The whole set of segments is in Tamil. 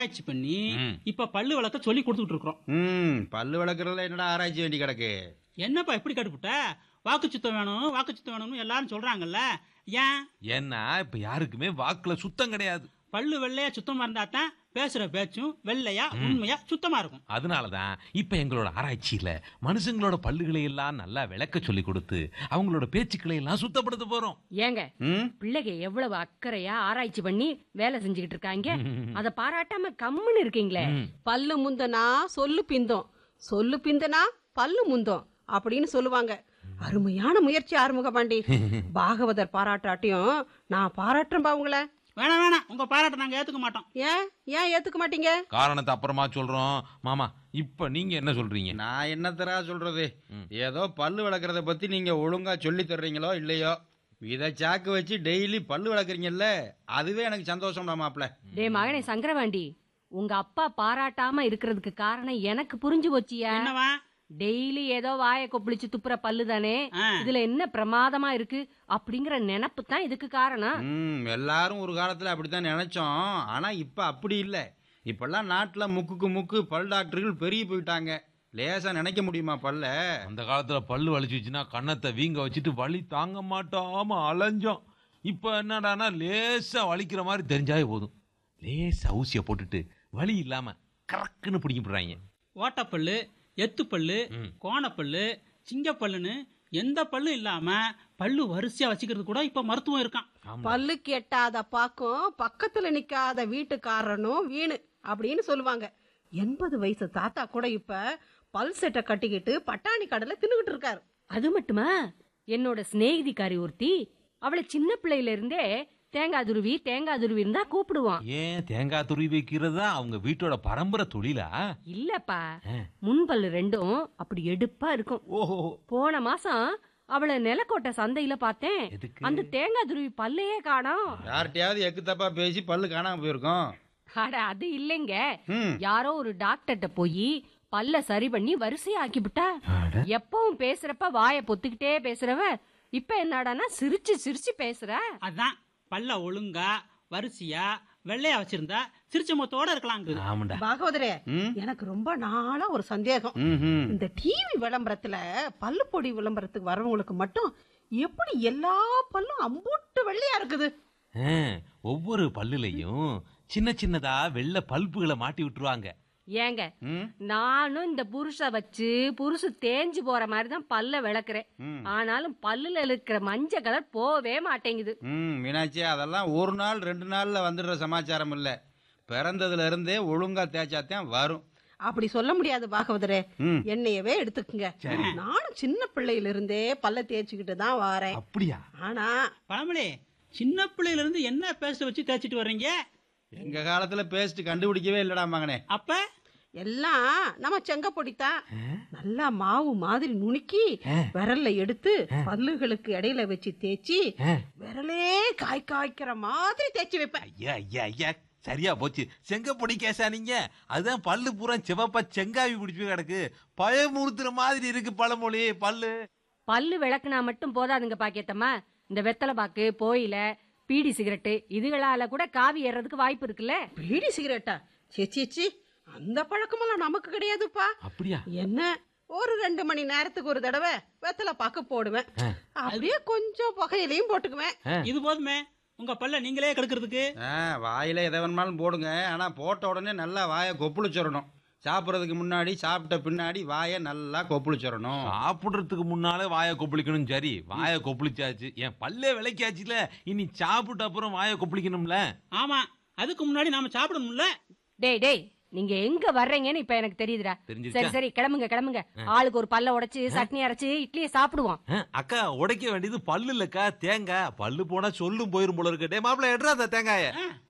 ஆராய்ச்சி பண்ணி ம். இப்ப பல்லு வளர்க்க சொல்லி கொடுத்துட்டு இருக்கிறோம் ம் பல்லு வளர்க்குறதுல என்னடா ஆராய்ச்சி வேண்டி கிடக்கு என்னப்பா இப்படி கட்டுப்புட்ட வாக்கு சுத்தம் வேணும் வாக்கு சுத்தம் வேணும்னு எல்லாரும் சொல்றாங்கல்ல ஏன் ஏன்னா இப்ப யாருக்குமே வாக்குல சுத்தம் கிடையாது பல்லு வெள்ளையா சுத்தமா இருந்தா தான் பேசுற பேச்சும் வெள்ளையா உண்மையா சுத்தமா இருக்கும் அதனாலதான் இப்ப எங்களோட ஆராய்ச்சியில மனுஷங்களோட பல்லுகளை எல்லாம் நல்லா விளக்க சொல்லி கொடுத்து அவங்களோட பேச்சுக்களை எல்லாம் சுத்தப்படுத்த போறோம் ஏங்க ம் பிள்ளைங்க எவ்வளவு அக்கறையா ஆராய்ச்சி பண்ணி வேலை செஞ்சுக்கிட்டு இருக்காங்க அத பாராட்டாம கம்முன்னு இருக்கீங்களே பல்லு முந்தனா சொல்லு பிந்தோம் சொல்லு பிந்தனா பல்லு முந்தோம் அப்படின்னு சொல்லுவாங்க அருமையான முயற்சி ஆறுமுக பாண்டி பாகவதர் பாராட்டாட்டியும் நான் பாராட்டுறேன்பா உங்களை வேணாம் வேணாம் உங்க பாராட்ட நாங்க ஏத்துக்க மாட்டோம் ஏன் ஏன் ஏத்துக்க மாட்டீங்க காரணத்தை அப்புறமா சொல்றோம் மாமா இப்ப நீங்க என்ன சொல்றீங்க நான் என்னத்தரா சொல்றது ஏதோ பல்லு வளர்க்குறத பத்தி நீங்க ஒழுங்கா சொல்லி தர்றீங்களோ இல்லையோ இதை சாக்கு வச்சு டெய்லி பல்லு வளர்க்குறீங்கல்ல அதுவே எனக்கு சந்தோஷம்டா மாப்ள டே மகனே சங்கரவாண்டி உங்க அப்பா பாராட்டாம இருக்கிறதுக்கு காரணம் எனக்கு புரிஞ்சு போச்சியா என்னவா டெய்லி ஏதோ வாயை கொப்பளிச்சு துப்புற பல்லு தானே ஆ. இதுல என்ன பிரமாதமா இருக்கு அப்படிங்கிற நினைப்பு தான் இதுக்கு காரணம் ம் எல்லாரும் ஒரு காலத்துல அப்படித்தான் நினைச்சோம் ஆனா இப்ப அப்படி இல்லை இப்பெல்லாம் நாட்டுல முக்குக்கு முக்கு பல் டாக்டர்கள் பெரிய போயிட்டாங்க லேசா நினைக்க முடியுமா பல்ல அந்த காலத்துல பல்லு வலிச்சுச்சுன்னா கன்னத்தை வீங்க வச்சுட்டு வலி தாங்க மாட்டாம அலைஞ்சோம் இப்ப என்னடான்னா லேசா வலிக்கிற மாதிரி தெரிஞ்சாவே போதும் லேசா ஊசிய போட்டுட்டு வலி இல்லாம கறக்குன்னு பிடிக்கிடுறாங்க ஓட்டப்பல்லு எத்துப்பல்லு கோணப்பல்லு சிங்கப்பல்லுன்னு எந்த பல்லு இல்லாம பல்லு வரிசையா வச்சுக்கிறது கூட இப்ப மருத்துவம் இருக்கான் பல்லுக்கு எட்டாத பாக்கும் பக்கத்துல நிக்காத வீட்டுக்காரனும் வீணு அப்படின்னு சொல்லுவாங்க எண்பது வயசு தாத்தா கூட இப்ப பல் செட்டை கட்டிக்கிட்டு பட்டாணி கடலை தின்னுகிட்டு இருக்காரு அது மட்டுமா என்னோட சிநேகிதிக்காரி ஒருத்தி அவளை சின்ன பிள்ளையில இருந்தே தேங்காய் துருவி தேங்காய் துருவின்னு தான் கூப்பிடுவான் ஏன் தேங்காய் துருவி வைக்கிறதா அவங்க வீட்டோட பரம்பரை தொழிலா இல்லப்பா முன்பல்லு ரெண்டும் அப்படி எடுப்பா இருக்கும் ஓஹோ போன மாசம் அவளை நிலக்கோட்டை சந்தையில பார்த்தேன் எதுக்கு? அந்த தேங்காய் துருவி பல்லையே காணோம் யார்கிட்டயாவது எக்கு தப்பா பேசி பல்லு காணாம போயிருக்கோம் அட அது இல்லைங்க ம் யாரோ ஒரு டாக்டர்கிட்ட போய் பல்ல சரி பண்ணி வரிசையா ஆக்கிவிட்டா எப்பவும் பேசுறப்ப வாய பொத்துக்கிட்டே பேசுறவ இப்ப என்னடான்னா சிரிச்சு சிரிச்சு பேசுற அதான் பல்ல ஒழுங்கா வரிசையா வெள்ளையா வச்சிருந்தா சிரிச்ச முகத்தோட இருக்கலாங்க ஆமாண்டா பாகவதரே ம். எனக்கு ரொம்ப நாளா ஒரு சந்தேகம் ம்ஹும். இந்த டிவி விளம்பரத்துல பல்லு பொடி விளம்பரத்துக்கு வரவங்களுக்கு மட்டும் எப்படி எல்லா பல்லும் அம்புட்டு வெள்ளையா இருக்குது ஆ, ஒவ்வொரு பல்லுலயும் சின்ன சின்னதா வெள்ளை பல்புகளை மாட்டி விட்டுருவாங்க ஏங்க ம் நானும் இந்த புருஷ வச்சு புருஷ தேஞ்சு போற மாதிரி தான் பல்ல விளக்குறேன் ம். ஆனாலும் பல்லுல இருக்கிற மஞ்ச கலர் போவே மாட்டேங்குது ம் மீனாட்சி அதெல்லாம் ஒரு நாள் ரெண்டு நாள்ல வந்துடுற சமாச்சாரம் இல்ல பிறந்ததுல இருந்தே ஒழுங்கா தேய்ச்சாத்தான் வரும் அப்படி சொல்ல முடியாது பாகவதரே ம். என்னையவே எடுத்துக்குங்க நானும் சின்ன பிள்ளையில இருந்தே பல்ல தேய்ச்சிக்கிட்டு தான் வாரேன் அப்படியா ஆனா பழமொழி சின்ன பிள்ளையில இருந்து என்ன பேஸ்ட் வச்சு தேய்ச்சிட்டு வர்றீங்க எங்க காலத்துல பேஸ்ட் கண்டுபிடிக்கவே இல்லடா மகனே அப்ப எல்லாம் நம்ம செங்கப்பொடித்தான் நல்லா மாவு மாதிரி நுணுக்கி விரல்ல எடுத்து பல்லுகளுக்கு இடையில வச்சு தேய்ச்சி விரலே காய் காய்க்கிற மாதிரி தேய்ச்சி வைப்பேன் ஐயா ஐயா ஐயா சரியா போச்சு செங்கப்பொடி கேசா நீங்க அதுதான் பல்லு பூரா சிவப்பா செங்காவி பிடிச்சு கிடக்கு பயமுறுத்துற மாதிரி இருக்கு பழமொழி பல்லு பல்லு விளக்குனா மட்டும் போதாதுங்க பாக்கியத்தம்மா இந்த வெத்தலை பாக்கு போயில பீடி சிகரெட்டு இதுகளால கூட காவி ஏறதுக்கு வாய்ப்பு இருக்குல்ல பீடி சிகரெட்டா சேச்சி சி அந்த பழக்கமெல்லாம் நமக்கு கிடையாதுப்பா அப்படியா என்ன ஒரு ரெண்டு மணி நேரத்துக்கு ஒரு தடவை வெத்தலை பாக்கு போடுவேன் அப்படியே கொஞ்சம் புகையிலையும் போட்டுக்குவேன் இது போதுமே உங்க பல்ல நீங்களே கெடுக்கிறதுக்கு ஆ, வாயில எதை வேணுமாலும் போடுங்க ஆனா போட்ட உடனே நல்லா வாயை கொப்புளிச்சிடணும் சாப்பிட்றதுக்கு முன்னாடி சாப்பிட்ட பின்னாடி வாயை நல்லா கொப்புளிச்சிடணும் சாப்பிடுறதுக்கு முன்னாலே வாயை கொப்பளிக்கணும் சரி வாயை கொப்பளிச்சாச்சு என் பல்லே விளக்கியாச்சுல இனி சாப்பிட்ட அப்புறம் வாயை கொப்பளிக்கணும்ல ஆமா அதுக்கு முன்னாடி நாம சாப்பிடணும்ல டேய் டேய் நீங்க எங்க வர்றீங்கன்னு இப்ப எனக்கு தெரியுதுடா தெரிஞ்சிருச்சா? சரி சரி கிளம்புங்க கிளம்புங்க ஆளுக்கு ஒரு பல்ல உடைச்சு சட்னி அரைச்சு இட்லியை சாப்பிடுவோம் ஆ, அக்கா உடைக்க வேண்டியது பல்லு இல்லக்கா தேங்காய் பல்லு போனா சொல்லும் போயிரும் போல இருக்கு டே மாப்பிள்ள எடுறா அந்த தேங்காய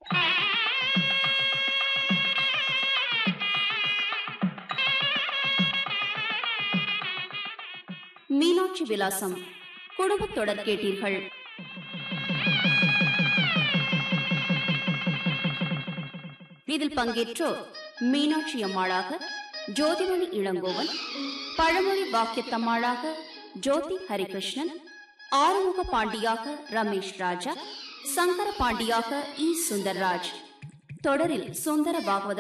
மீனாட்சி விலாசம் குடும்பத் தொடர் கேட்டீர்கள் இதில் பங்கேற்றோர் மீனாட்சி அம்மாளாக ஜோதிமணி இளங்கோவன் பழமொழி பாக்கியத்தம்மாளாக ஜோதி ஹரிகிருஷ்ணன் ஆறுமுக பாண்டியாக ரமேஷ் ராஜா சங்கர பாண்டியாக இ சுந்தர்ராஜ் தொடரில் சுந்தர பாகவத